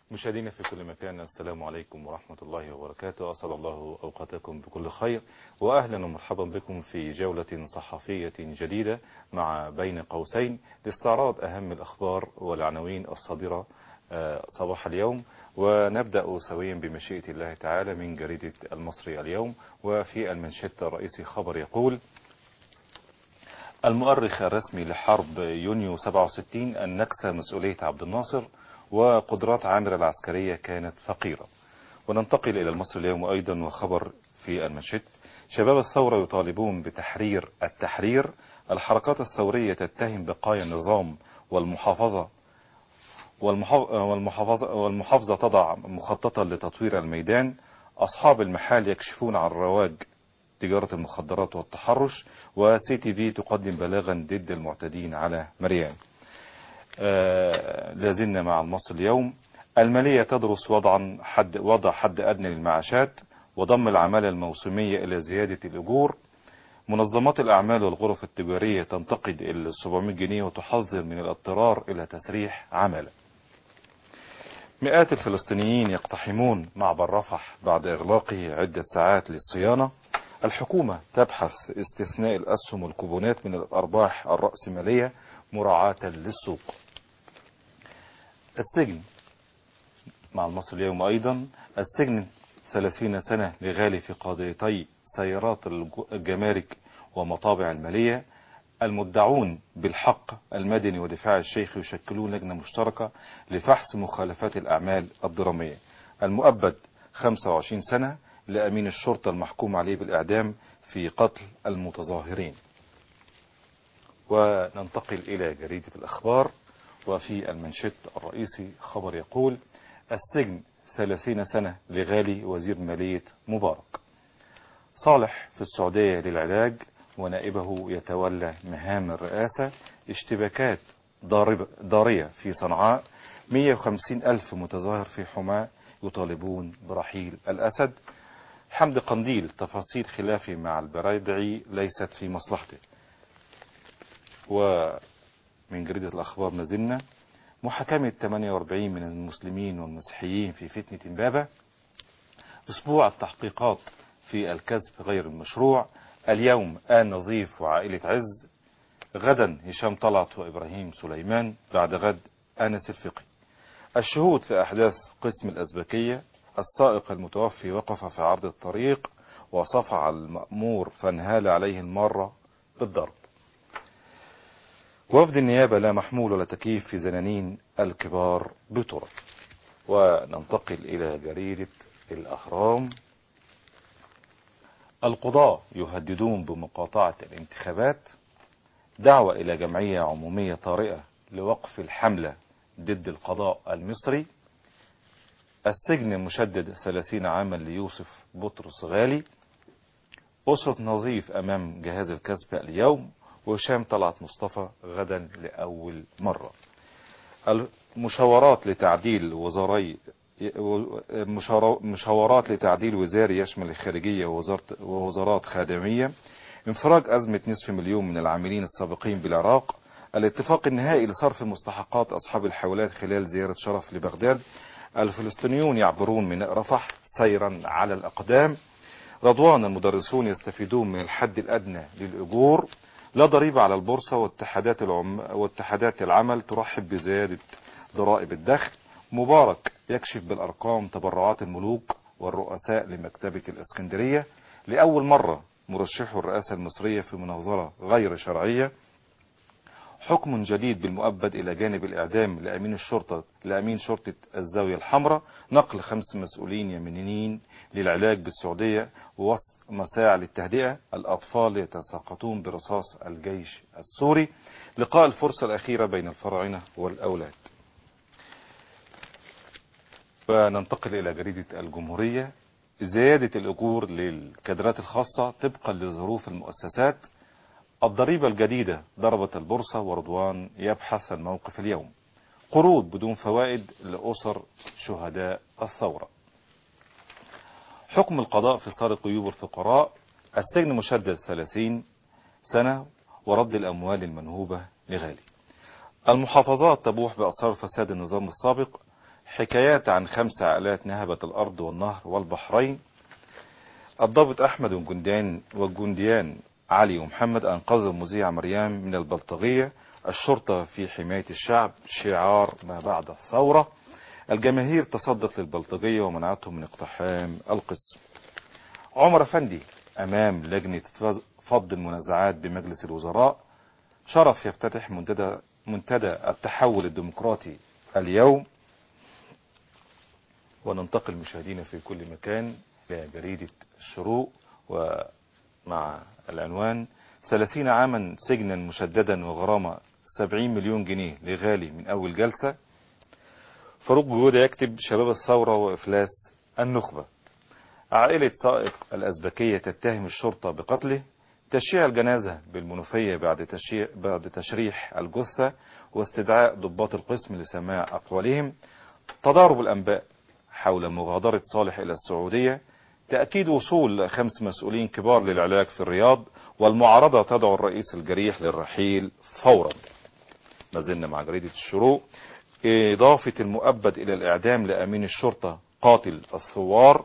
مشاهدينا في كل مكان السلام عليكم ورحمة الله وبركاته أسعد الله أوقاتكم بكل خير وأهلا ومرحبا بكم في جولة صحفية جديدة مع بين قوسين لاستعراض أهم الأخبار والعناوين الصادرة صباح اليوم ونبدأ سويا بمشيئة الله تعالى من جريدة المصري اليوم وفي المنشط الرئيسي خبر يقول المؤرخ الرسمي لحرب يونيو 67 النكسة مسؤولية عبد الناصر وقدرات عامر العسكرية كانت فقيرة وننتقل إلى المصري اليوم أيضا وخبر في المنشط شباب الثورة يطالبون بتحرير التحرير الحركات الثورية تتهم بقايا النظام والمحافظة والمحافظة, والمحافظة تضع مخططا لتطوير الميدان أصحاب المحال يكشفون عن رواج تجارة المخدرات والتحرش وسي تي في تقدم بلاغا ضد المعتدين على مريان آه لازلنا مع المصري اليوم المالية تدرس وضعا حد وضع حد أدنى للمعاشات وضم العمالة الموسمية إلى زيادة الأجور منظمات الأعمال والغرف التجارية تنتقد ال 700 جنيه وتحذر من الاضطرار إلى تسريح عمالة مئات الفلسطينيين يقتحمون معبر رفح بعد إغلاقه عدة ساعات للصيانة الحكومة تبحث استثناء الأسهم والكوبونات من الأرباح الرأسمالية مراعاة للسوق السجن مع المصري اليوم أيضا السجن 30 سنة لغالي في قضيتي سيارات الجمارك ومطابع المالية المدعون بالحق المدني ودفاع الشيخ يشكلون لجنة مشتركة لفحص مخالفات الأعمال الدرامية المؤبد 25 سنة لأمين الشرطة المحكوم عليه بالإعدام في قتل المتظاهرين وننتقل إلى جريدة الأخبار وفي المنشط الرئيسي خبر يقول السجن 30 سنة لغالي وزير مالية مبارك صالح في السعودية للعلاج ونائبه يتولى مهام الرئاسة اشتباكات ضارية في صنعاء 150 ألف متظاهر في حماة يطالبون برحيل الأسد حمد قنديل تفاصيل خلافي مع البريدعي ليست في مصلحته ومن جريدة الأخبار نزلنا محاكمة 48 من المسلمين والمسيحيين في فتنة إمبابة أسبوع التحقيقات في الكذب غير المشروع اليوم آل نظيف وعائلة عز غدا هشام طلعت وإبراهيم سليمان بعد غد أنس الفقي الشهود في أحداث قسم الأزبكية السائق المتوفي وقف في عرض الطريق وصفع المأمور فانهال عليه المارة بالضرب وفد النيابة لا محمول ولا تكييف في زنانين الكبار بترك وننتقل إلى جريدة الأهرام القضاة يهددون بمقاطعة الانتخابات دعوة إلى جمعية عمومية طارئة لوقف الحملة ضد القضاء المصري السجن مشدد 30 عاما ليوسف بطرس غالي أسرة نظيف أمام جهاز الكسب اليوم وهشام طلعت مصطفى غدا لأول مرة المشاورات لتعديل وزاري مشاورات لتعديل وزاري يشمل الخارجية ووزارات خادمية انفراج أزمة نصف مليون من العاملين السابقين بالعراق الاتفاق النهائي لصرف مستحقات أصحاب الحولات خلال زيارة شرف لبغداد الفلسطينيون يعبرون من رفح سيرا على الأقدام رضوان المدرسون يستفيدون من الحد الأدنى للأجور لا ضريبة على البورصة واتحادات, العم... واتحادات العمل ترحب بزيادة ضرائب الدخل مبارك يكشف بالأرقام تبرعات الملوك والرؤساء لمكتبة الإسكندرية لأول مرة مرشحو الرئاسة المصرية في مناظرة غير شرعية حكم جديد بالمؤبد إلى جانب الإعدام لأمين الشرطة لأمين شرطة الزاوية الحمراء نقل خمس مسؤولين يمنيين للعلاج بالسعودية ووسط مساعي للتهدئة الأطفال يتساقطون برصاص الجيش السوري لقاء الفرصة الأخيرة بين الفراعنة والأولاد وننتقل إلى جريدة الجمهورية زيادة الأجور للكادرات الخاصة طبقا لظروف المؤسسات الضريبة الجديدة ضربت البورصة ورضوان يبحث الموقف اليوم قروض بدون فوائد لأسر شهداء الثورة حكم القضاء في سرق قيوب الفقراء السجن مشدد 30 سنة ورد الأموال المنهوبة لغالي المحافظات تبوح بأثار فساد النظام السابق حكايات عن خمس عائلات نهبت الأرض والنهر والبحرين الضابط أحمد والجنديان والجنديان علي ومحمد أنقذوا المذيعة مريم من البلطجية الشرطة في حماية الشعب شعار ما بعد الثورة الجماهير تصدت للبلطجية ومنعتهم من اقتحام القسم عمر أفندي أمام لجنة فض المنازعات بمجلس الوزراء شرف يفتتح منتدى منتدى التحول الديمقراطي اليوم وننتقل مشاهدينا في كل مكان إلى جريدة الشروق ومع العنوان 30 عاما سجنا مشددا وغرامة 70 مليون جنيه لغالي من أول جلسة فاروق جودة يكتب شباب الثورة وإفلاس النخبة عائلة سائق الأزبكية تتهم الشرطة بقتله تشييع الجنازة بالمنوفية بعد, تشييع بعد تشريح الجثة واستدعاء ضباط القسم لسماع أقوالهم تضارب الأنباء حول مغادرة صالح إلى السعودية تأكيد وصول خمس مسؤولين كبار للعلاج في الرياض والمعارضة تدعو الرئيس الجريح للرحيل فورا ما زلنا مع جريدة الشروق إضافة المؤبد إلى الإعدام لأمين الشرطة قاتل الثوار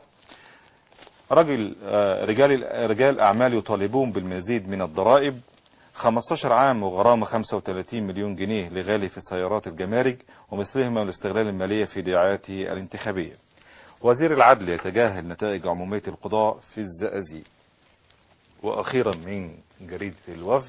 رجل رجال رجال أعمال يطالبون بالمزيد من الضرائب 15 عام وغرامة 35 مليون جنيه لغالي في سيارات الجمارك ومثلهما الاستغلال المالية في دعاياته الانتخابية وزير العدل يتجاهل نتائج عمومية القضاء في الزقازيق وأخيرا من جريدة الوفد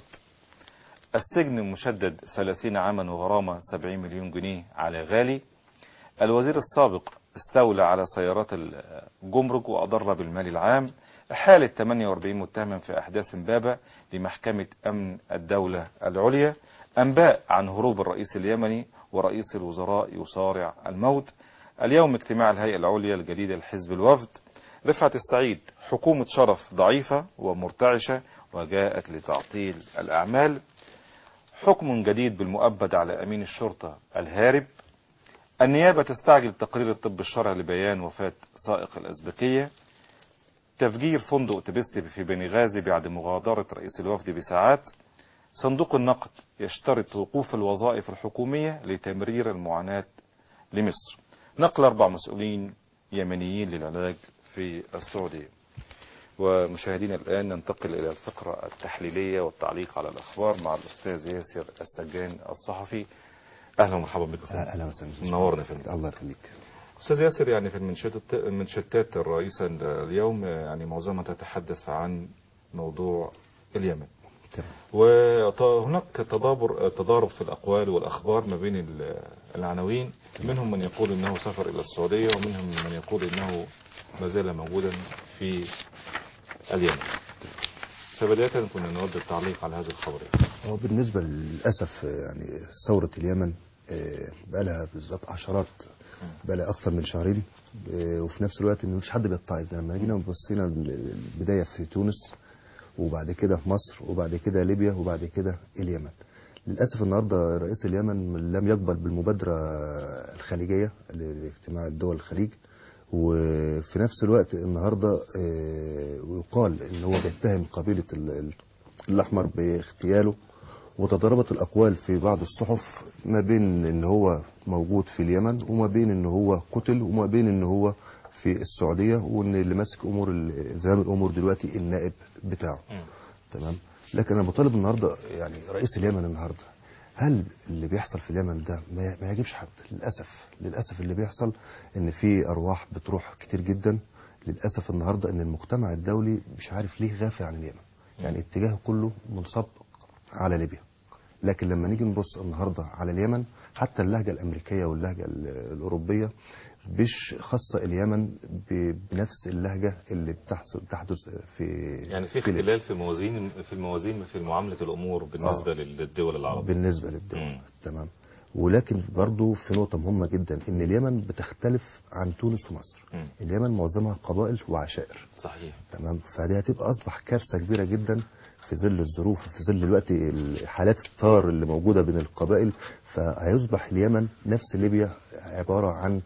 السجن مشدد 30 عاما وغرامة 70 مليون جنيه على غالي الوزير السابق استولى على سيارات الجمرك وأضر بالمال العام حالة 48 متهما في أحداث امبابة لمحكمة أمن الدولة العليا أنباء عن هروب الرئيس اليمني ورئيس الوزراء يصارع الموت اليوم اجتماع الهيئة العليا الجديدة لحزب الوفد رفعت السعيد حكومة شرف ضعيفة ومرتعشة وجاءت لتعطيل الأعمال حكم جديد بالمؤبد على أمين الشرطة الهارب النيابة تستعجل تقرير الطب الشرعي لبيان وفاة سائق الأزبكية تفجير فندق تبستي في بني غازي بعد مغادرة رئيس الوفد بساعات صندوق النقد يشترط وقوف الوظائف الحكومية لتمرير المعاناة لمصر نقل أربع مسؤولين يمنيين للعلاج في السعودية ومشاهدينا الآن ننتقل إلى الفقرة التحليلية والتعليق على الأخبار مع الأستاذ ياسر السجان الصحفي أهلا ومرحبا بك اهلا وسهلا منورنا في الفيلم. الله يخليك أستاذ ياسر يعني في المنشطات المنشطات الرئيسة اليوم يعني معظمها تتحدث عن موضوع اليمن تمام. وهناك تضابر تضارب في الأقوال والأخبار ما بين ال- العناوين منهم من يقول أنه سافر إلى السعودية ومنهم من يقول أنه ما زال موجودا في اليمن فبداية كنا نود التعليق على هذا الخبر هو بالنسبة للأسف يعني ثورة اليمن آه، بقى لها بالظبط عشرات بقى لها أكثر من شهرين آه، وفي نفس الوقت إن مفيش حد بيتعظ لما جينا بصينا البداية في تونس وبعد كده في مصر وبعد كده ليبيا وبعد كده اليمن للأسف النهاردة رئيس اليمن لم يقبل بالمبادرة الخليجية لاجتماع الدول الخليج وفي نفس الوقت النهاردة آه، ويقال ان هو بيتهم قبيلة ال- ال- الأحمر باغتياله وتضاربت الأقوال في بعض الصحف ما بين ان هو موجود في اليمن وما بين ان هو قتل وما بين ان هو في السعودية وان اللي ماسك امور ال- زمام الامور دلوقتي النائب بتاعه تمام لكن انا بطالب النهارده يعني رئيس اليمن النهارده هل اللي بيحصل في اليمن ده ما ما يعجبش حد للاسف للاسف اللي بيحصل ان في ارواح بتروح كتير جدا للاسف النهارده ان المجتمع الدولي مش عارف ليه غافل عن اليمن يعني اتجاهه كله منصب على ليبيا لكن لما نيجي نبص النهارده على اليمن حتى اللهجه الامريكيه واللهجه ال- الاوروبيه مش خاصه اليمن ب- بنفس اللهجه اللي بتحصل تحدث في يعني في ليبيا. اختلال في موازين في الموازين في معاملة الأمور بالنسبة للدول العربية بالنسبة للدول مم. تمام ولكن برضو في نقطة مهمة جدا ان اليمن بتختلف عن تونس ومصر مم. اليمن معظمها قبائل وعشائر صحيح تمام فدي هتبقى اصبح كارثة كبيرة جدا في ظل الظروف في ظل الوقت حالات الطار اللي موجودة بين القبائل فهيصبح اليمن نفس ليبيا عبارة عن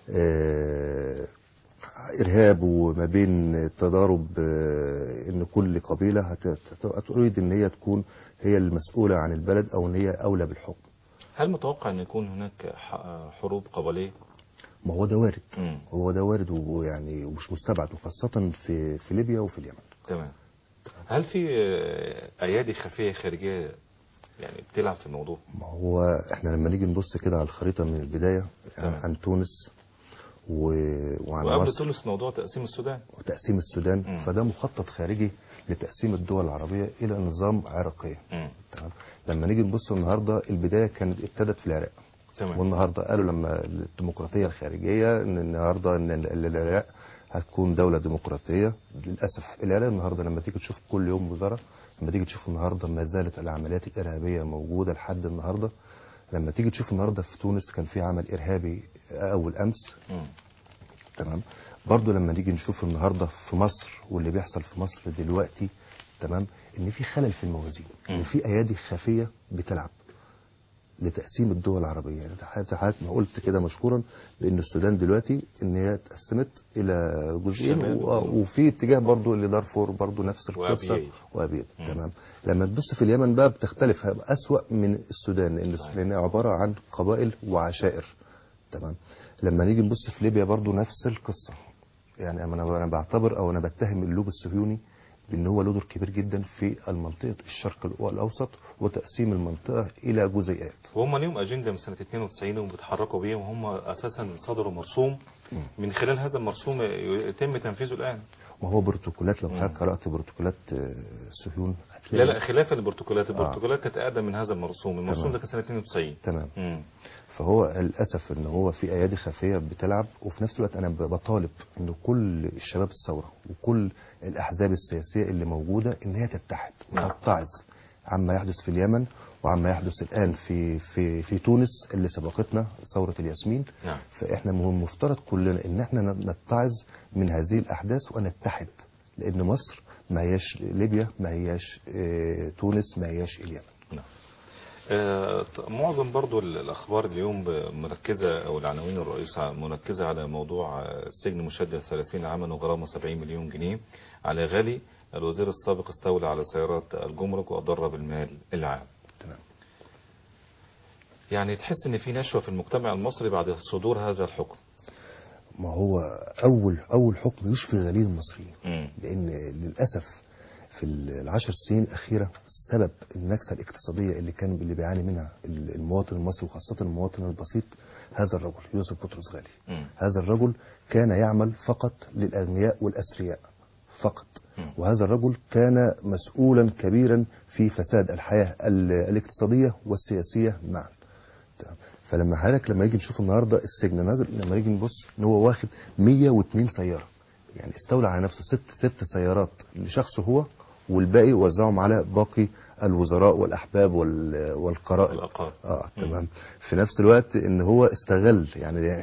آه، ارهاب وما بين تضارب آه، ان كل قبيله هت- هت- هتريد ان هي تكون هي المسؤوله عن البلد او ان هي اولى بالحكم هل متوقع أن يكون هناك ح- حروب قبلية؟ ما هو ده وارد مم. هو ده وارد ويعني ومش مستبعد وخاصة في في ليبيا وفي اليمن تمام هل في آه، ايادي خفيه خارجيه يعني بتلعب في الموضوع ما هو احنا لما نيجي نبص كده على الخريطة من البداية تمام. عن تونس و... وعن وقبل مصر تونس موضوع تقسيم السودان وتقسيم السودان مم. فده مخطط خارجي لتقسيم الدول العربية إلى نظام عراقي مم. تمام لما نيجي نبص النهارده البداية كانت ابتدت في العراق تمام والنهارده قالوا لما الديمقراطية الخارجية ان النهارده ان ال- ال- العراق هتكون دولة ديمقراطية للأسف العراق النهارده لما تيجي تشوف كل يوم وزارة لما تيجي تشوف النهارده ما زالت العمليات الإرهابية موجودة لحد النهارده لما تيجي تشوف النهارده في تونس كان في عمل إرهابي أول أمس مم. تمام برضو لما نيجي نشوف النهارده في مصر واللي بيحصل في مصر دلوقتي تمام ان في خلل في الموازين ان مم. في ايادي خفيه بتلعب لتقسيم الدول العربيه يعني حضرتك حضرتك ما قلت كده مشكورا بان السودان دلوقتي ان هي اتقسمت الى جزئين شمال و- وفي اتجاه برضو لدارفور برضو نفس القصه وأبيي. وابيض مم. تمام لما تبص في اليمن بقى بتختلف هيبقى اسوا من السودان لان صحيح. لانها عباره عن قبائل وعشائر تمام لما نيجي نبص في ليبيا برضو نفس القصه يعني انا انا بعتبر او انا بتهم اللوب الصهيوني بان هو له دور كبير جدا في المنطقه الشرق الاوسط وتقسيم المنطقه الى جزيئات وهم ليهم اجنده من سنه 92 وبيتحركوا بيها وهم اساسا صدروا مرسوم من خلال هذا المرسوم يتم تنفيذه الان وهو بروتوكولات لو مم. حضرتك قرات بروتوكولات آه، صهيون لا هتلاقي لا خلافا للبروتوكولات البروتوكولات كانت اقدم من هذا المرسوم المرسوم تمام. ده كان سنه 92 تمام مم. فهو للاسف ان هو في ايادي خفيه بتلعب وفي نفس الوقت انا بطالب ان كل الشباب الثوره وكل الاحزاب السياسيه اللي موجوده ان هي تتحد نعم. وتتعظ عما يحدث في اليمن وعما يحدث الان في في في تونس اللي سبقتنا ثوره الياسمين نعم فاحنا من المفترض كلنا ان احنا نتعظ من هذه الاحداث ونتحد لان مصر ما هياش ليبيا ما هياش آه، تونس ما هياش اليمن نعم. آه، ط- معظم برضو ال- الأخبار اليوم ب- مركزة أو العناوين الرئيسة مركزة على موضوع آه، السجن مشدد 30 عاما وغرامة 70 مليون جنيه على غالي الوزير السابق استولى على سيارات الجمرك وأضر بالمال العام تمام يعني تحس ان في نشوة في المجتمع المصري بعد صدور هذا الحكم ما هو اول اول حكم يشفي غليل المصريين مم. لان للاسف في العشر سنين الاخيره سبب النكسه الاقتصاديه اللي كان اللي بيعاني منها المواطن المصري وخاصه المواطن البسيط هذا الرجل يوسف بطرس غالي مم. هذا الرجل كان يعمل فقط للاغنياء والاثرياء فقط مم. وهذا الرجل كان مسؤولا كبيرا في فساد الحياه ال- الاقتصاديه والسياسيه معا تمام. فلما حضرتك لما يجي نشوف النهارده السجن نظر لما يجي نبص ان هو واخد 102 سياره يعني استولى على نفسه ست ست سيارات لشخصه هو والباقي وزعهم على باقي الوزراء والاحباب وال- والقرائن الأقارب اه تمام في نفس الوقت ان هو استغل يعني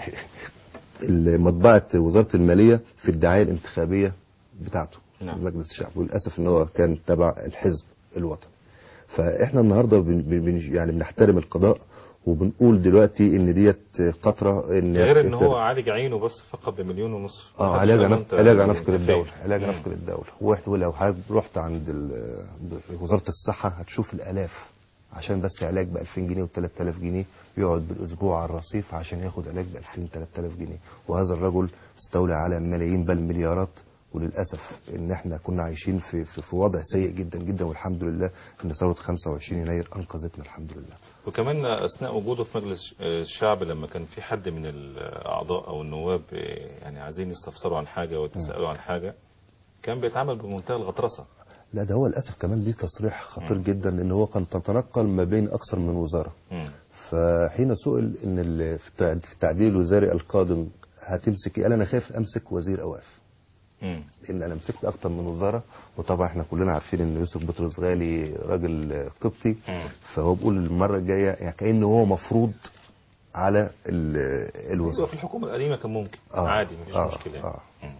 مطبعه وزاره الماليه في الدعايه الانتخابيه بتاعته نعم. مجلس الشعب وللاسف ان هو كان تبع الحزب الوطني فاحنا النهارده بن بن يعني بنحترم القضاء وبنقول دلوقتي ان ديت قطره ان غير ان هو عالج عينه بس فقط بمليون ونصف اه محدش علاج قال له عن أنت علاج عن يعني نفقة أنت الدولة فين. علاج عن مم. نفقة الدولة واحد ولو حضرتك رحت عند ال- وزارة الصحة هتشوف الآلاف عشان بس علاج ب 2000 جنيه و 3000 جنيه يقعد بالأسبوع على الرصيف عشان ياخد علاج ب 2000 3000 جنيه وهذا الرجل استولى على ملايين بل مليارات وللأسف إن إحنا كنا عايشين في, في, في وضع سيء جدا جدا والحمد لله إن ثورة 25 يناير أنقذتنا الحمد لله وكمان اثناء وجوده في مجلس الشعب لما كان في حد من الاعضاء او النواب يعني عايزين يستفسروا عن حاجه ويتسالوا عن حاجه كان بيتعامل بمنتهى الغطرسه لا ده هو للأسف كمان ليه تصريح خطير جدا إن هو كان تتنقل ما بين أكثر من وزارة مم. فحين سئل ان ال- في التع- في التعديل الوزاري القادم هتمسك ايه قال انا خايف امسك وزير اوقاف مم. لان انا مسكت اكتر من وزاره وطبعا احنا كلنا عارفين ان يوسف بطرس غالي راجل قبطي مم. فهو بيقول المره الجايه يعني كانه هو مفروض على ال- هو الوزاره في الحكومه القديمه كان ممكن آه. عادي مفيش آه. مشكله يعني. آه.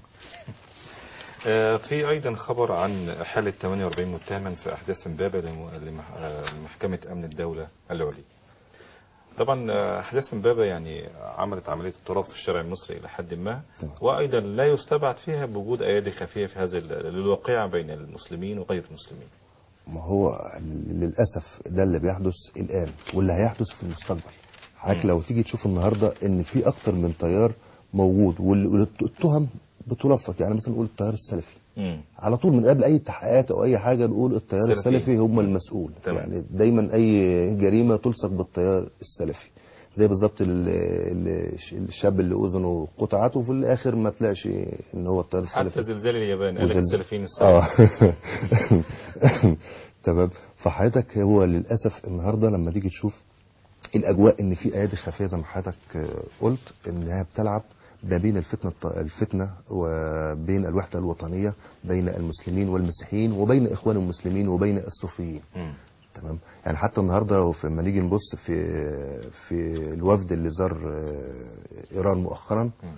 آه، في ايضا خبر عن حاله 48 متهما في احداث امبابه لم- لمح- آه، لمحكمه امن الدوله العليا. طبعا آه، احداث امبابه يعني عملت عمليه اضطراب في الشارع المصري الى حد ما تمام. وايضا لا يستبعد فيها بوجود ايادي خفيه في هذه ال- الواقعه بين المسلمين وغير المسلمين. ما هو للاسف ده اللي بيحدث الان واللي هيحدث في المستقبل حضرتك مم. لو تيجي تشوف النهارده ان في اكتر من تيار موجود وال- والتهم بتلفق يعني مثلا نقول التيار السلفي مم. على طول من قبل اي تحقيقات او اي حاجه نقول التيار سلفي. السلفي هم المسؤول تمام. يعني دايما اي جريمه تلصق بالتيار السلفي زي بالظبط ال- ال- الشاب اللي اذنه قطعت وفي الاخر ما طلعش ان هو التيار السلفي حتى زلزال اليابان قال لك وزلزال. السلفيين اه السلفيين تمام فحضرتك هو للاسف النهارده لما تيجي تشوف الاجواء ان في ايادي خفيه زي ما حضرتك آه، قلت انها بتلعب ما بين الفتنه الط- الفتنه وبين الوحده الوطنيه بين المسلمين والمسيحيين وبين اخوان المسلمين وبين الصوفيين مم. تمام يعني حتى النهارده لما نيجي نبص في في الوفد اللي زار آه، ايران مؤخرا مم.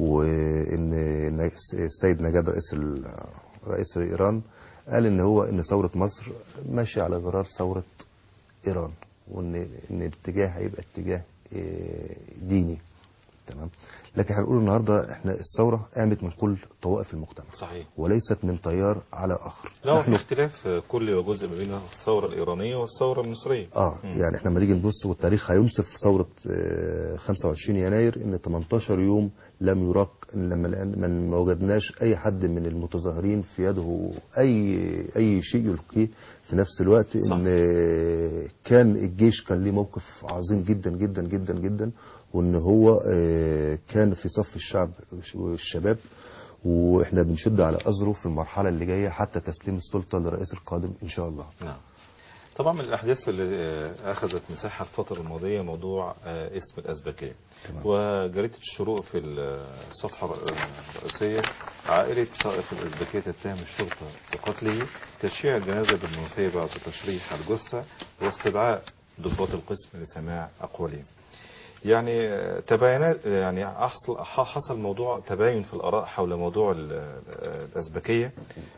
وان إن السيد نجاد رئيس ال- رئيس ايران قال ان هو ان ثوره مصر ماشيه على غرار ثوره ايران وان ان الاتجاه هيبقى اتجاه آه، ديني تمام لكن هنقول النهارده احنا الثوره قامت من كل طوائف المجتمع صحيح وليست من تيار على اخر لا هو في نحن اختلاف كل وجزء ما بين الثورة الإيرانية والثورة المصرية اه مم. يعني احنا لما نيجي نبص والتاريخ هينصف ثوره آه، 25 يناير ان 18 يوم لم يراق لما لأن- ما وجدناش اي حد من المتظاهرين في يده اي اي شيء يلقيه في نفس الوقت صح. ان آه، كان الجيش كان ليه موقف عظيم جدا جدا جدا جدا وان هو آه، كان في صف الشعب والشباب واحنا بنشد على ازره في المرحله اللي جايه حتى تسليم السلطه للرئيس القادم ان شاء الله نعم طبعا من الأحداث اللي آه، أخذت مساحة الفترة الماضية موضوع آه، اسم الأزبكية تمام. وجريدة الشروق في الصفحة الرئيسية عائلة سائق الأزبكية تتهم الشرطة بقتله تشييع الجنازة بالمنوفية بعد تشريح الجثة واستدعاء ضباط القسم لسماع أقوالهم يعني آه، تباينات يعني حصل حصل موضوع تباين في الآراء حول موضوع ال- آه، الأزبكية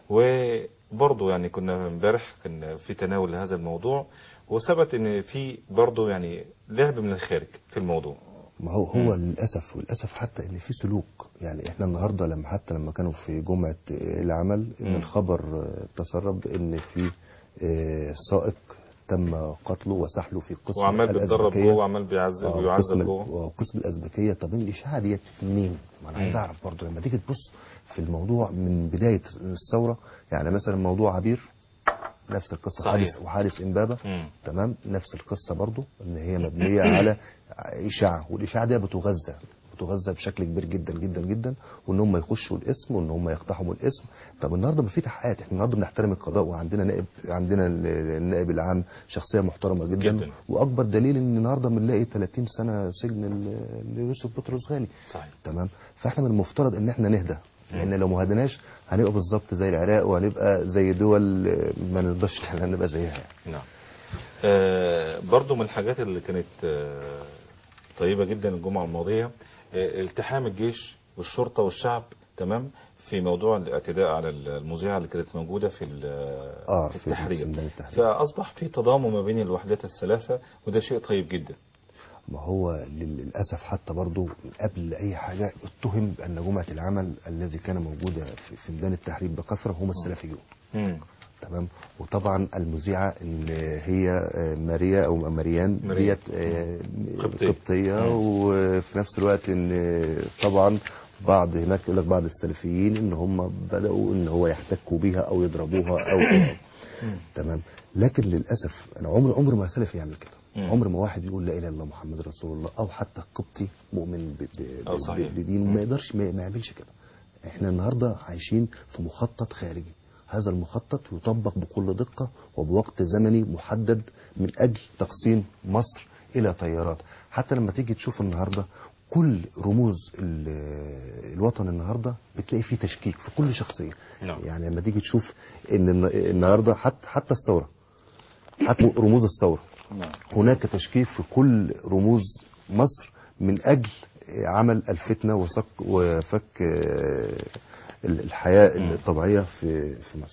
وبرضه يعني كنا امبارح كان في تناول لهذا الموضوع وثبت ان في برضه يعني لعب من الخارج في الموضوع ما هو هو للاسف وللاسف حتى ان في سلوك يعني احنا النهارده لما حتى لما كانوا في جمعه العمل ان مم. الخبر آه، تسرب ان في آه، سائق تم قتله وسحله في قسم وعمال بيتدرب الأزبكية. جوه وعمال بيعذب آه، ويعذب قسم جوه قسم الازبكيه طب الاشاعه ديت منين؟ ما انا عايز مم. اعرف برضه لما تيجي تبص في الموضوع من بدايه الثوره يعني مثلا موضوع عبير نفس القصه صحيح. حادث وحادث امبابه مم. تمام نفس القصه برضو ان هي مبنيه على اشاعه والاشاعه دي بتغذى بتغذى بشكل كبير جدا جدا جدا وان هم يخشوا الاسم وان هم يقتحموا الاسم طب النهارده ما في تحقيقات احنا النهارده بنحترم القضاء وعندنا نائب عندنا ال- النائب العام شخصيه محترمه جدا, جداً. واكبر دليل ان النهارده بنلاقي 30 سنه سجن ل- ليوسف بطرس غالي صحيح تمام فاحنا من المفترض ان احنا نهدى لان لو ما هدناش هنبقى بالظبط زي العراق وهنبقى زي دول آه، ما نقدرش نبقى زيها نعم آه برضو من الحاجات اللي كانت آه طيبة جدا الجمعة الماضية آه التحام الجيش والشرطة والشعب تمام في موضوع الاعتداء على المذيعة اللي كانت موجودة في ال- آه، في في التحرير ميدان التحرير. فأصبح في تضامن ما بين الوحدات الثلاثة وده شيء طيب جدا ما هو للأسف حتى برضه قبل أي حاجة اتهم بأن جمعة العمل الذي كان موجودة في في ميدان التحرير بكثرة هم السلفيون مم. تمام وطبعا المذيعة اللي هي آه، ماريا أو مريان مريم. ديت آه، قبطية. قبطية مم. وفي نفس الوقت إن آه، طبعا بعض هناك يقول لك بعض السلفيين ان هم بداوا ان هو يحتكوا بيها او يضربوها او او تمام لكن للاسف انا عمر عمر ما سلفي يعمل كده مم. عمر ما واحد يقول لا اله الا الله محمد رسول الله او حتى قبطي مؤمن ب- ب- أو ب- صحيح. بدين ما يقدرش ما ما يعملش كده احنا النهارده عايشين في مخطط خارجي هذا المخطط يطبق بكل دقة وبوقت زمني محدد من أجل تقسيم مصر إلى تيارات حتى لما تيجي تشوف النهاردة كل رموز ال- الوطن النهاردة بتلاقي فيه تشكيك في كل شخصية نعم. يعني لما تيجي تشوف ان الن- النهاردة حتى حتى الثورة حتى رموز الثورة نعم هناك تشكيك في كل رموز مصر من أجل عمل الفتنة وصك وفك آه، الحياة الطبيعية في في مصر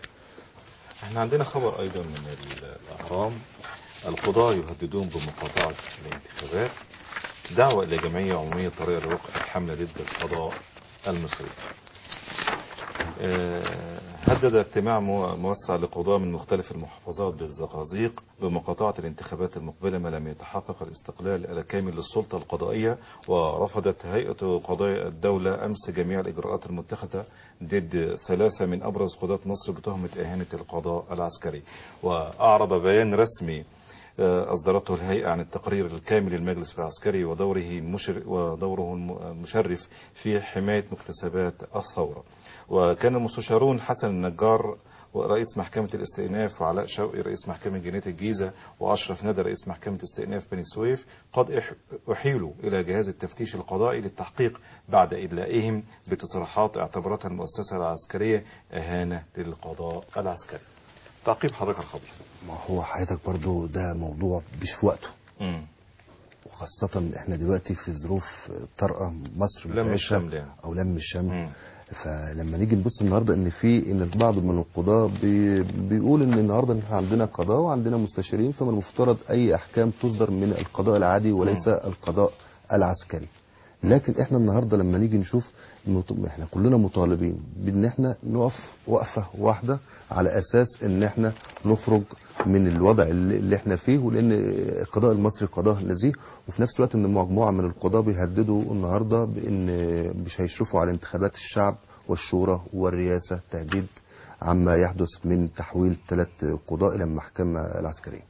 احنا عندنا خبر ايضا من ال- الاهرام القضاة يهددون بمقاطعة الانتخابات دعوة الى جمعية عمومية طريقة لوقف الحملة ضد القضاء المصري آه، هدد اجتماع مو- موسع لقضاة من مختلف المحافظات بالزقازيق بمقاطعة الانتخابات المقبلة ما لم يتحقق الاستقلال الكامل للسلطة القضائية ورفضت هيئة قضايا الدولة أمس جميع الإجراءات المتخذة ضد ثلاثة من أبرز قضاة مصر بتهمة إهانة القضاء العسكري وأعرب بيان رسمي آه، أصدرته الهيئة عن التقرير الكامل للمجلس العسكري ودوره المشر ودوره الم- المشرف في حماية مكتسبات الثورة وكان المستشارون حسن النجار ورئيس محكمة الاستئناف وعلاء شوقي رئيس محكمة جناية الجيزة وأشرف ندى رئيس محكمة استئناف بني سويف قد أح- أحيلوا إلى جهاز التفتيش القضائي للتحقيق بعد إدلائهم بتصريحات اعتبرتها المؤسسة العسكرية إهانة للقضاء العسكري تعقيب حضرتك الخبر ما هو حضرتك برضو ده موضوع مش في وقته مم. وخاصة احنا دلوقتي في ظروف طارئة مصر لم بتعيشها الشمل يعني. او لم الشمل مم. فلما نيجي نبص النهارده ان في ان البعض من القضاة بي بيقول ان النهارده احنا عندنا قضاء وعندنا مستشارين فمن المفترض اي احكام تصدر من القضاء العادي وليس القضاء العسكري لكن احنا النهارده لما نيجي نشوف مط- احنا كلنا مطالبين بان احنا نقف وقفه واحده على اساس ان احنا نخرج من الوضع اللي اللي احنا فيه ولان القضاء المصري قضاء نزيه وفي نفس الوقت ان مجموعه من القضاة بيهددوا النهارده بان مش هيشرفوا على انتخابات الشعب والشورى والرئاسه تهديد عما يحدث من تحويل ثلاث قضاء الى المحكمه العسكريه.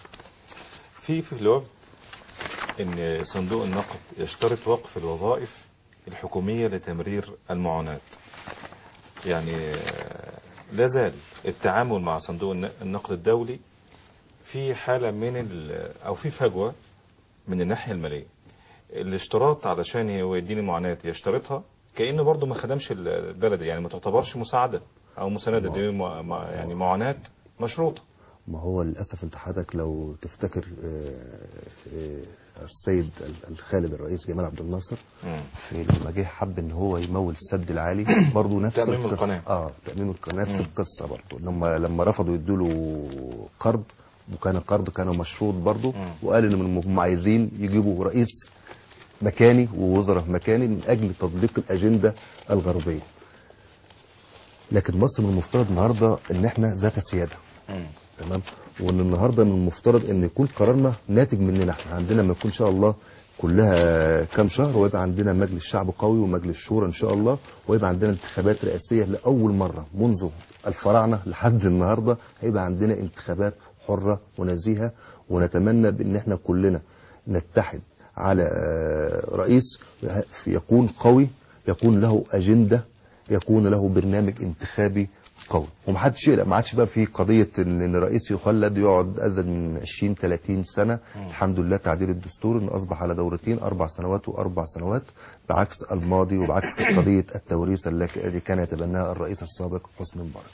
في في الوفد ان صندوق النقد يشترط وقف الوظائف الحكومية لتمرير المعونات يعني آه، لا زال التعامل مع صندوق الن- النقد الدولي في حالة من ال- او في فجوة من الناحية المالية الاشتراط علشان هو يديني معونات يشترطها كأنه برضه ما خدمش ال- البلد يعني ما تعتبرش مساعدة او مساندة دي مع- مع- يعني معونات مشروطة ما هو للاسف انت حضرتك لو تفتكر آه، آه، السيد الخالد الرئيس جمال عبد الناصر مم. في لما جه حب ان هو يمول السد العالي برضه نفس تأميم القصة. القناة. اه تاميم القناه نفس مم. القصه برضه لما لما رفضوا يدوا له قرض وكان القرض كان مشروط برضه مم. وقال ان من- هم عايزين يجيبوا رئيس مكاني ووزراء مكاني من اجل تطبيق الاجنده الغربيه لكن مصر من المفترض النهارده ان احنا ذات سياده مم. تمام وان النهارده من المفترض ان يكون قرارنا ناتج مننا احنا عندنا ما يكون ان شاء الله كلها كام شهر ويبقى عندنا مجلس شعب قوي ومجلس شورى ان شاء الله ويبقى عندنا انتخابات رئاسيه لاول مره منذ الفراعنه لحد النهارده هيبقى عندنا انتخابات حره ونزيهه ونتمنى بان احنا كلنا نتحد على آه، رئيس يكون قوي يكون له اجنده يكون له برنامج انتخابي قوي ومحدش يقلق ما عادش بقى في قضيه ان إن رئيس يخلد يقعد ازيد من 20 30 سنه الحمد لله تعديل الدستور انه اصبح على دورتين اربع سنوات واربع سنوات بعكس الماضي وبعكس قضيه التوريث التي كان يتبناها الرئيس السابق حسني مبارك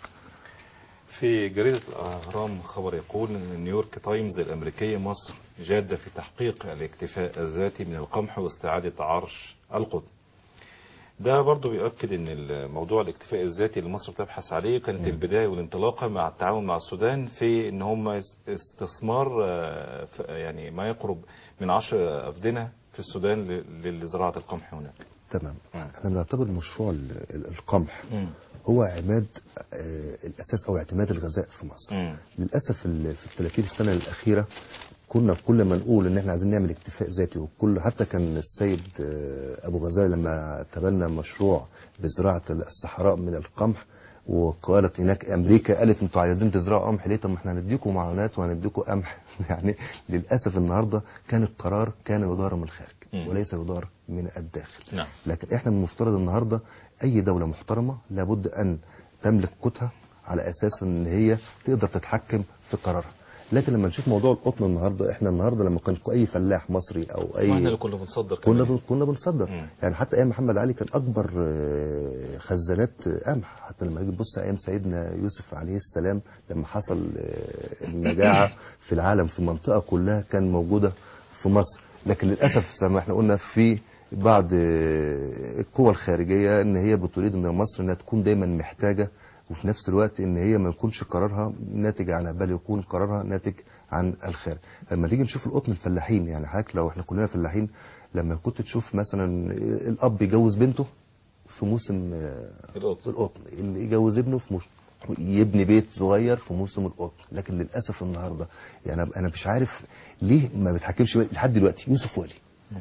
في جريدة الأهرام خبر يقول أن نيويورك تايمز الأمريكية مصر جادة في تحقيق الاكتفاء الذاتي من القمح واستعادة عرش القطن ده برضو بيؤكد ان الموضوع الاكتفاء الذاتي اللي مصر بتبحث عليه كانت البداية والانطلاقة مع التعاون مع السودان في ان هم يس- استثمار آه، ف- يعني ما يقرب من عشر أفدنة في السودان ل- لزراعة القمح هناك تمام مم. احنا بنعتبر مشروع ال- ال- القمح مم. هو عماد آه، الاساس او اعتماد الغذاء في مصر مم. للاسف ال- في ال 30 سنه الاخيره كنا كل ما نقول ان احنا عايزين نعمل اكتفاء ذاتي وكل حتى كان السيد آه، ابو غزاله لما تبنى مشروع بزراعه الصحراء من القمح وقالت هناك امريكا قالت انتوا عايزين تزرعوا قمح ليه طب ما احنا هنديكم معونات وهنديكم قمح يعني للاسف النهارده كان القرار كان يدار من الخارج مم. وليس يدار من الداخل نعم لكن احنا من المفترض النهارده اي دوله محترمه لابد ان تملك قوتها على اساس ان هي تقدر تتحكم في قرارها لكن لما نشوف موضوع القطن النهارده احنا النهارده لما كان اي فلاح مصري او اي ما احنا اللي كنا بنصدر كنا كمان. بن- كنا بنصدر مم. يعني حتى ايام محمد علي كان اكبر آه، خزانات آه، قمح حتى لما نيجي نبص ايام سيدنا يوسف عليه السلام لما حصل آه، المجاعه في العالم في المنطقه كلها كان موجوده في مصر لكن للاسف زي ما احنا قلنا في بعض آه، القوى الخارجيه ان هي بتريد ان مصر انها تكون دايما محتاجه وفي نفس الوقت ان هي ما يكونش قرارها ناتج عنها بل يكون قرارها ناتج عن الخارج لما نيجي نشوف القطن الفلاحين يعني حضرتك لو احنا كلنا فلاحين لما كنت تشوف مثلا الاب يجوز بنته في موسم آه، القطن القطن اللي يجوز ابنه في موسم يبني بيت صغير في موسم القطن لكن للاسف النهارده يعني انا مش عارف ليه ما بيتحكمش لحد دلوقتي يوسف والي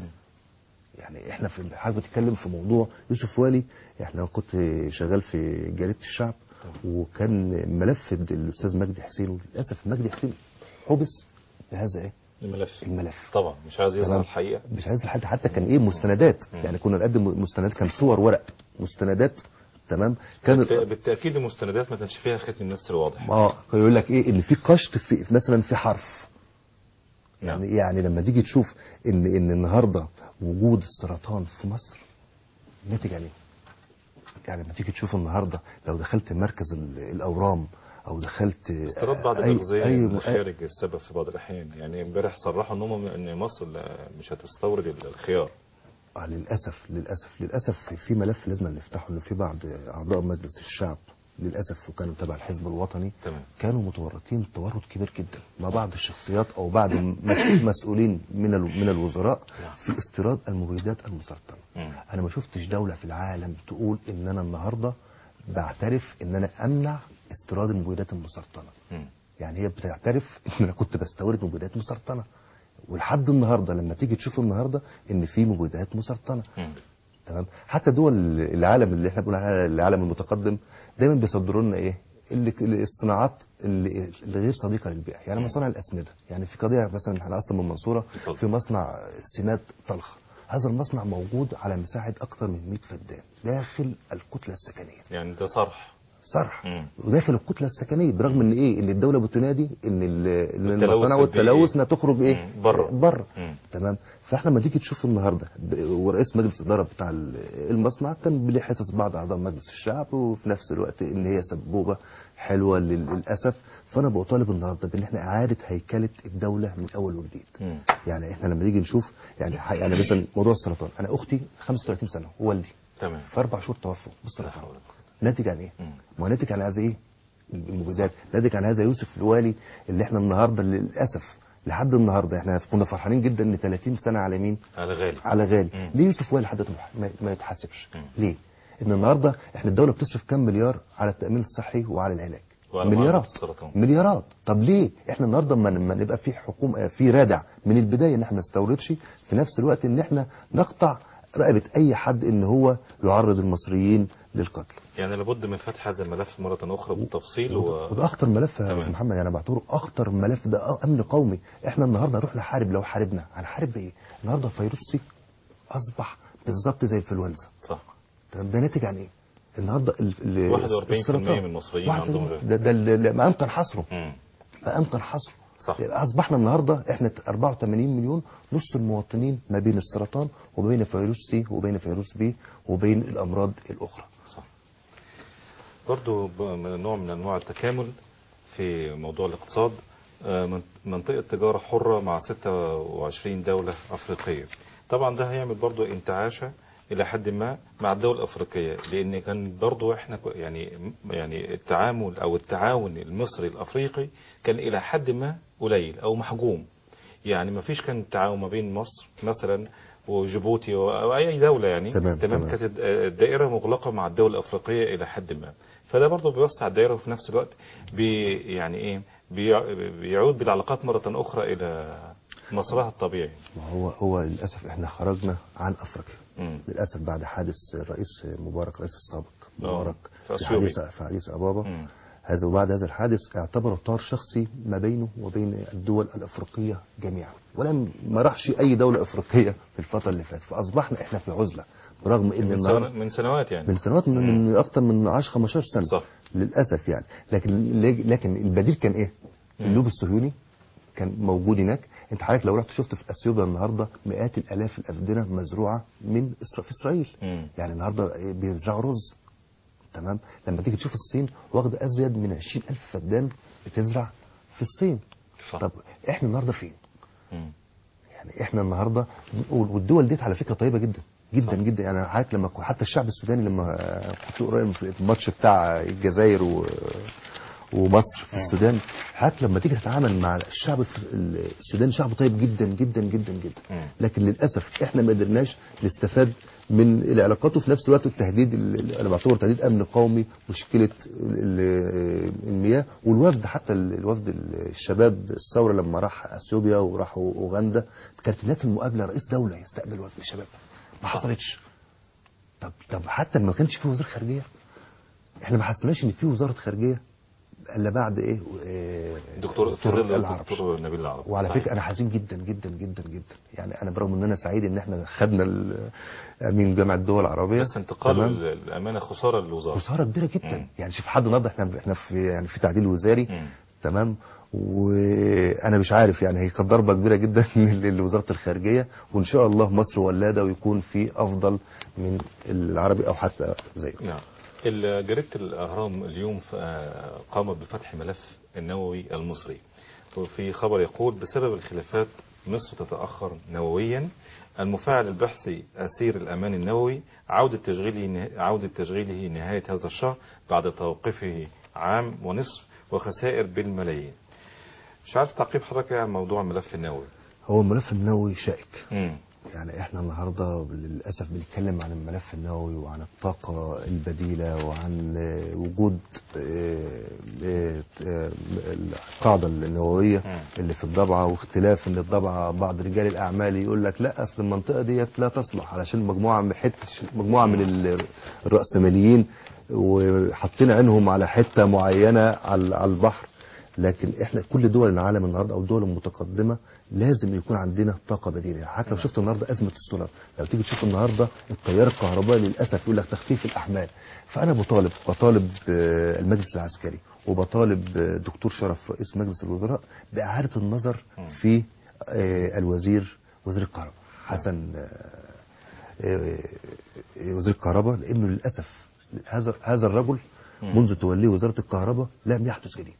يعني احنا في حضرتك بتتكلم في موضوع يوسف والي احنا أنا كنت شغال في جريده الشعب وكان ملف الاستاذ مجدي حسين وللاسف مجدي حسين حبس بهذا ايه الملف الملف طبعا مش عايز يظهر تمام. الحقيقه مش عايز لحد حتى كان ايه مستندات يعني كنا نقدم مستندات كان صور ورق مستندات تمام كانت بالت- بالتاكيد المستندات ما كانش فيها ختم النسر واضح اه كان يقول لك ايه ان في قشط في مثلا في حرف نعم. يعني يعني لما تيجي تشوف ان ان النهارده وجود السرطان في مصر ناتج عن ايه؟ يعني لما تيجي تشوف النهارده لو دخلت مركز ال- الاورام او دخلت استيراد بعض أي- الاغذيه أي- من الخارج السبب في بعض الاحيان يعني امبارح صرحوا ان هم ان مصر لا- مش هتستورد الخيار آه للاسف للاسف للاسف في- في ملف لازم نفتحه انه في بعض اعضاء مجلس الشعب للاسف وكانوا تبع الحزب الوطني تمام. كانوا متورطين تورط كبير جدا مع بعض الشخصيات او بعض المس- مسؤولين من ال- من الوزراء في استيراد المبيدات المسرطنه مم. انا ما شفتش دوله في العالم تقول ان انا النهارده بعترف ان انا امنع استيراد المبيدات المسرطنه مم. يعني هي بتعترف ان انا كنت بستورد مبيدات مسرطنه ولحد النهارده لما تيجي تشوف النهارده ان في مبيدات مسرطنه مم. تمام حتى دول العالم اللي احنا بنقول عليها العالم المتقدم دايما بيصدروا لنا ايه اللي اللي الصناعات اللي, اللي غير صديقه للبيئه يعني مصانع الاسمده يعني في قضيه مثلا احنا اصلا من المنصوره اتفضل. في مصنع سمات طلخ هذا المصنع موجود على مساحه اكثر من 100 فدان داخل الكتله السكنيه يعني ده صرح صرح مم. وداخل الكتله السكنيه برغم ان ايه ان الدوله بتنادي ان ال- ان التلوث المصانع البيئي. والتلوث انها تخرج ايه مم. بره. بره مم. تمام فاحنا لما تيجي تشوف النهارده ب- ورئيس مجلس الاداره بتاع ال- المصنع كان بليه حصص بعض اعضاء مجلس الشعب وفي نفس الوقت ان هي سبوبه حلوه لل- للاسف فانا بطالب النهارده بان احنا اعاده هيكله الدوله من اول وجديد مم. يعني احنا لما نيجي نشوف يعني ح- يعني مثلا موضوع السرطان انا اختي 35 سنه ووالدي تمام في اربع شهور توفوا لا بالسرطان حول ولا قوة. ناتج عن ايه؟ مم. ما هو ناتج عن هذا ايه؟ المبيدات ناتج عن هذا يوسف الوالي اللي احنا النهارده للاسف لحد النهارده احنا كنا فرحانين جدا ان 30 سنه على مين؟ على غالي على غالي مم. ليه يوسف وائل لحد دلوقتي ما, ما يتحاسبش مم. ليه ان النهارده احنا الدوله بتصرف كام مليار على التامين الصحي وعلى العلاج وعلى مليارات معالجة السرطان. مليارات طب ليه احنا النهارده لما لما نبقى في حكومه في رادع من البدايه ان احنا ما نستوردش في نفس الوقت ان احنا نقطع رقبه اي حد ان هو يعرض المصريين للقتل يعني لابد من فتح هذا الملف مرة أخرى بالتفصيل و... وده اخطر ملف يا تمام. محمد انا بعتبره اخطر ملف ده امن قومي احنا النهارده نروح نحارب لو حاربنا هنحارب بايه النهارده فيروس سي اصبح بالظبط زي الانفلونزا صح تمام ده ناتج عن ايه النهارده ال- ال- 41% السرطان. من المصريين 41% عندهم ده. ده ده اللي ما امكن حصره مم. ما امكن حصره صح. يبقى اصبحنا النهارده احنا 84 مليون نص المواطنين ما بين السرطان وبين فيروس سي وبين فيروس بي وبين الامراض الاخرى صح برضو ب- من نوع من أنواع التكامل في موضوع الاقتصاد آه، من- منطقة تجارة حرة مع 26 دولة أفريقية طبعا ده هيعمل برضو انتعاشة إلى حد ما مع الدول الأفريقية لأن كان برضو إحنا ك- يعني يعني التعامل أو التعاون المصري الأفريقي كان إلى حد ما قليل أو محجوم يعني ما فيش كان تعاون ما بين مصر مثلا وجيبوتي او اي دوله يعني تمام، تمام تمام. كانت الد- الدائره مغلقه مع الدول الافريقيه الى حد ما فده برضه بيوسع الدائره وفي نفس الوقت بي يعني ايه بيع- بيعود بالعلاقات مره اخرى الى مسارها الطبيعي ما هو هو للاسف احنا خرجنا عن افريقيا مم. للاسف بعد حادث الرئيس مبارك الرئيس السابق آه، مبارك في في أثيوبيا. حديث في حديث ابابا مم. هذا وبعد هذا الحادث اعتبره طار شخصي ما بينه وبين الدول الافريقيه جميعا ولم ما راحش اي دوله افريقيه في الفتره اللي فاتت فاصبحنا احنا في عزله برغم ان من, النهارده سنة من سنوات يعني من سنوات من, من اكتر من 10 15 سنه صح. للاسف يعني لكن لكن البديل كان ايه؟ اللوب الصهيوني كان موجود هناك انت حضرتك لو رحت شفت في اثيوبيا النهارده مئات الالاف الافدنه مزروعه من إسرا- في اسرائيل مم. يعني النهارده بيزرعوا رز تمام لما تيجي تشوف الصين واخده ازيد من 20000 فدان بتزرع في الصين صح. طب احنا النهارده فين؟ مم. يعني احنا النهارده والدول ديت على فكره طيبه جدا جدا جدا يعني حضرتك لما كو- حتى الشعب السوداني لما آه، كنت قريب في الماتش بتاع الجزائر و ومصر في السودان حضرتك لما تيجي تتعامل مع الشعب الف- السوداني شعب طيب جدا جدا جدا جدا مم. لكن للاسف احنا ما قدرناش نستفاد من العلاقات وفي نفس الوقت التهديد اللي انا بعتبره تهديد امن قومي مشكله ال- المياه والوفد حتى ال- الوفد الشباب الثوره لما راح اثيوبيا وراحوا اوغندا كانت هناك المقابله رئيس دوله يستقبل وفد الشباب ما حصلتش طب طب حتى ما كانش في وزير خارجيه احنا ما حسناش ان في وزاره خارجيه الا بعد ايه آه، دكتور في ظل العرب. الدكتور نبيل العربي وعلى صحيح. فكره انا حزين جدا جدا جدا جدا يعني انا برغم ان انا سعيد ان احنا خدنا ال- امين جامعه الدول العربيه بس انتقال تمام؟ ال- الامانه خساره للوزاره خساره كبيره جدا مم. يعني شوف حد النهارده احنا احنا في يعني في تعديل وزاري مم. تمام وانا مش عارف يعني هي كانت ضربه كبيره جدا لوزاره الخارجيه وان شاء الله مصر ولاده ويكون في افضل من العربي او حتى زيه نعم ال- جريدة الأهرام اليوم ف- آه، قامت بفتح ملف النووي المصري وفي خبر يقول بسبب الخلافات مصر تتأخر نوويا المفاعل البحثي أسير الأمان النووي عودة تشغيله نه- عودة تشغيله نهاية هذا الشهر بعد توقفه عام ونصف وخسائر بالملايين مش عارف تعقيب حضرتك إيه عن موضوع الملف النووي هو الملف النووي شائك مم. يعني احنا النهارده للاسف بنتكلم عن الملف النووي وعن الطاقه البديله وعن آه، وجود آه، آه، آه، القاعده النوويه مم. اللي في الضبعه واختلاف ان الضبعه بعض رجال الاعمال يقول لك لا اصل المنطقه ديت لا تصلح علشان مجموعه من حته مجموعه من ال- الراسماليين وحاطين عينهم على حته معينه على على البحر لكن احنا كل دول العالم النهارده او الدول المتقدمه لازم يكون عندنا طاقه بديله يعني حتى لو شفت النهارده ازمه السولار لو تيجي تشوف النهارده التيار الكهربائي للاسف يقول لك تخفيف الاحمال فانا بطالب بطالب آه، المجلس العسكري وبطالب آه، دكتور شرف رئيس مجلس الوزراء باعاده النظر في آه، الوزير وزير الكهرباء حسن آه، آه، آه، وزير الكهرباء لانه للاسف هذا هذا الرجل منذ توليه وزاره الكهرباء لم يحدث جديد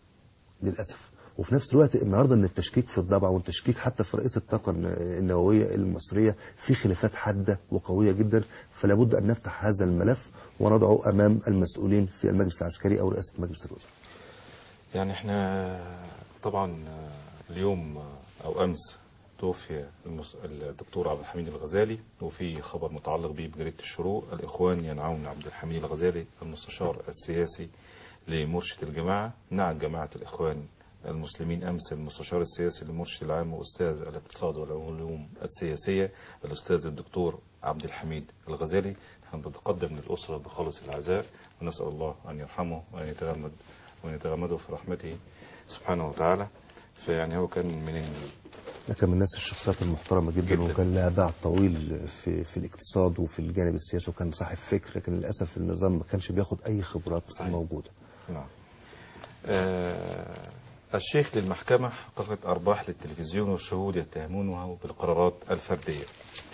للاسف وفي نفس الوقت النهارده ان التشكيك في الضبع والتشكيك حتى في رئيس الطاقه الن- النوويه المصريه في خلافات حاده وقويه جدا فلا بد ان نفتح هذا الملف ونضعه امام المسؤولين في المجلس العسكري او رئاسه مجلس الوزراء. يعني احنا طبعا اليوم او امس توفي المس- الدكتور عبد الحميد الغزالي وفي خبر متعلق به بجريده الشروق الاخوان ينعون عبد الحميد الغزالي المستشار السياسي لمرشد الجماعه نعت جماعه الاخوان المسلمين امس المستشار السياسي للمرشد العام واستاذ الاقتصاد والعلوم السياسيه الاستاذ الدكتور عبد الحميد الغزالي نحن بنتقدم للاسره بخالص العزاء ونسال الله ان يرحمه وان يتغمد وان يتغمده في رحمته سبحانه وتعالى فيعني هو كان من ال- لكن من الناس الشخصيات المحترمه جدا, جداً. وكان لها باع طويل في في الاقتصاد وفي الجانب السياسي وكان صاحب فكر لكن للاسف النظام ما كانش بياخد اي خبرات صحيح. موجوده. نعم آه الشيخ للمحكمة حققت أرباح للتلفزيون والشهود يتهمونه بالقرارات الفردية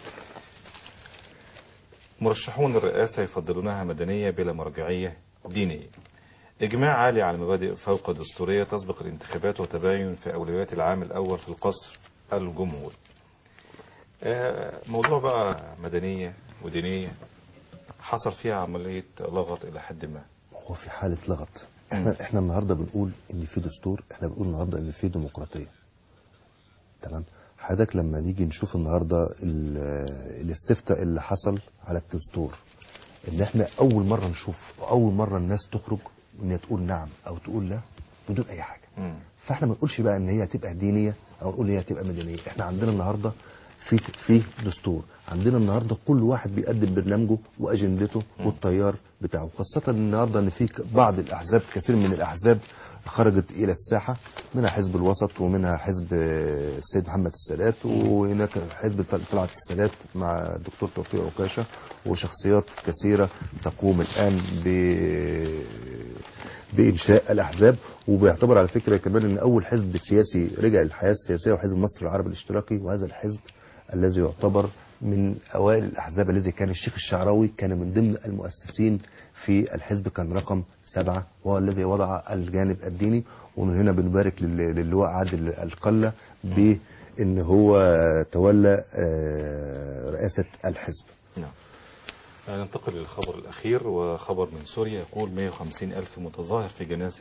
مرشحون الرئاسة يفضلونها مدنية بلا مرجعية دينية إجماع عالي على مبادئ فوق دستورية تسبق الانتخابات وتباين في أولويات العام الأول في القصر الجمهوري آه، موضوع بقى مدنية ودينية حصل فيها عملية لغط إلى حد ما هو في حاله لغط احنا احنا النهارده بنقول ان في دستور احنا بنقول النهارده ان في ديمقراطيه تمام حضرتك لما نيجي نشوف النهارده ال- الاستفتاء اللي حصل على الدستور ان احنا اول مره نشوف اول مره الناس تخرج ان هي تقول نعم او تقول لا بدون اي حاجه مم. فاحنا ما نقولش بقى ان هي تبقى دينيه او نقول هي تبقى مدنيه احنا عندنا النهارده في في دستور عندنا النهارده كل واحد بيقدم برنامجه واجندته والتيار بتاعه خاصه النهارده ان في بعض الاحزاب كثير من الاحزاب خرجت الى الساحه منها حزب الوسط ومنها حزب السيد محمد السادات وهناك حزب طلعت السادات مع الدكتور توفيق عكاشه وشخصيات كثيره تقوم الان ب بانشاء الاحزاب وبيعتبر على فكره كمان ان اول حزب سياسي رجع للحياه السياسيه هو حزب مصر العربي الاشتراكي وهذا الحزب الذي يعتبر من اوائل الاحزاب الذي كان الشيخ الشعراوي كان من ضمن المؤسسين في الحزب كان رقم سبعه وهو الذي وضع الجانب الديني ومن هنا بنبارك لل- للواء عادل القله بان هو تولى آه، رئاسه الحزب. نعم ننتقل للخبر الأخير وخبر من سوريا يقول 150 ألف متظاهر في جنازة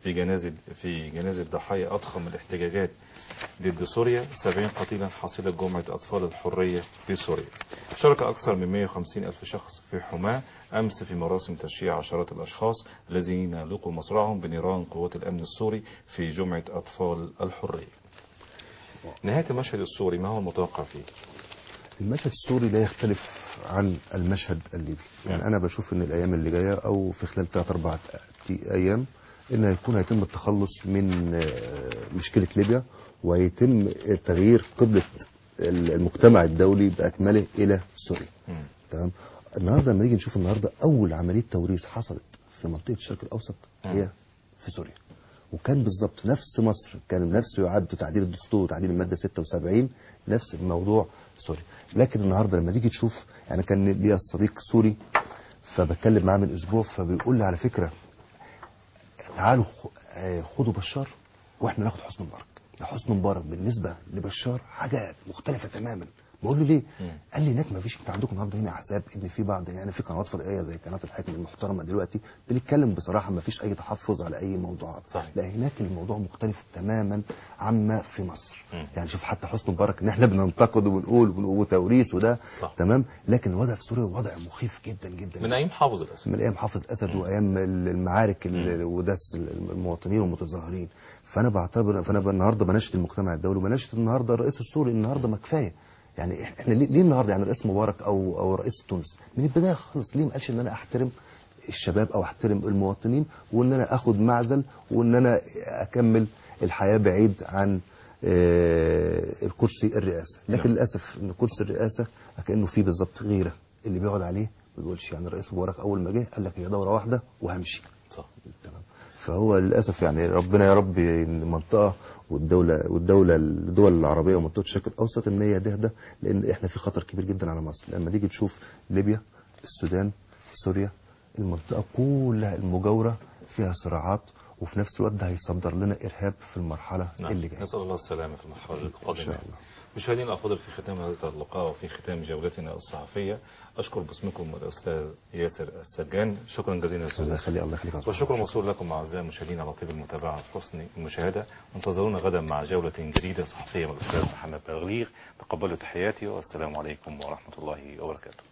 في جنازة في جنازة ضحايا أضخم الاحتجاجات ضد سوريا 70 قتيلا حصيلة جمعة أطفال الحرية في سوريا شارك أكثر من 150 ألف شخص في حماة أمس في مراسم تشييع عشرات الأشخاص الذين لقوا مصرعهم بنيران قوات الأمن السوري في جمعة أطفال الحرية نهاية المشهد السوري ما هو المتوقع فيه؟ المشهد السوري لا يختلف عن المشهد الليبي يعني انا بشوف ان الايام اللي جايه او في خلال 3 4 ايام ان هيكون هيتم التخلص من آه، مشكله ليبيا ويتم تغيير قبله المجتمع الدولي باكمله الى سوريا مم. تمام النهارده لما نيجي نشوف النهارده اول عمليه توريث حصلت في منطقه الشرق الاوسط هي في سوريا وكان بالظبط نفس مصر كان نفسه يعد تعديل الدستور وتعديل الماده 76 نفس الموضوع سوريا لكن النهارده لما تيجي تشوف يعني كان ليا صديق سوري فبتكلم معاه من اسبوع فبيقول لي على فكره تعالوا خ- آه، خدوا بشار واحنا ناخد حسن مبارك حسن مبارك بالنسبه لبشار حاجه مختلفه تماما بقول له ليه؟ مم. قال لي هناك ما فيش انت عندكم النهارده هنا احزاب ان في بعض يعني في قنوات فرعيه زي قناه الحكم المحترمه دلوقتي بنتكلم بصراحه ما فيش اي تحفظ على اي موضوعات صحيح. لا هناك الموضوع مختلف تماما عما في مصر مم. يعني شوف حتى حسن مبارك ان احنا بننتقد وبنقول وبنقول توريث وده صح. تمام لكن الوضع في سوريا وضع مخيف جدا جدا من أيام حافظ الأسد من ايام حافظ اسد وايام المعارك ال- ودس المواطنين والمتظاهرين فانا بعتبر فانا النهارده بناشد المجتمع الدولي وبناشد النهارده الرئيس السوري النهارده ما كفايه يعني إح- احنا ليه ليه النهارده يعني رئيس مبارك او او رئيس تونس من البدايه خالص ليه ما قالش ان انا احترم الشباب او احترم المواطنين وان انا اخد معزل وان انا اكمل الحياه بعيد عن آه، الكرسي الرئاسه لكن نعم. للاسف ان كرسي الرئاسه كانه فيه بالظبط غيره اللي بيقعد عليه ما بيقولش يعني الرئيس مبارك اول ما جه قال لك هي دوره واحده وهمشي صح تمام فهو للاسف يعني ربنا يا رب إن المنطقه والدوله والدوله الدول العربيه ومنطقه الشرق الاوسط ان هي تهدى لان احنا في خطر كبير جدا على مصر لما تيجي تشوف ليبيا السودان سوريا المنطقه كلها المجاوره فيها صراعات وفي نفس الوقت ده هيصدر لنا ارهاب في المرحله نعم. اللي جايه نسأل الله السلامة في المرحلة ان القادمة شاء الله مشاهدينا الأفاضل في ختام هذا اللقاء وفي ختام جولتنا الصحفية أشكر باسمكم الأستاذ ياسر السجان شكرا جزيلا أستاذ الله ياسر. يخلي الله يخليك يا أستاذ. والشكر موصول لكم أعزائي المشاهدين على طيب المتابعة وحسن المشاهدة وانتظرونا غدا مع جولة جديدة صحفية من الأستاذ محمد بغليغ تقبلوا تحياتي والسلام عليكم ورحمة الله وبركاته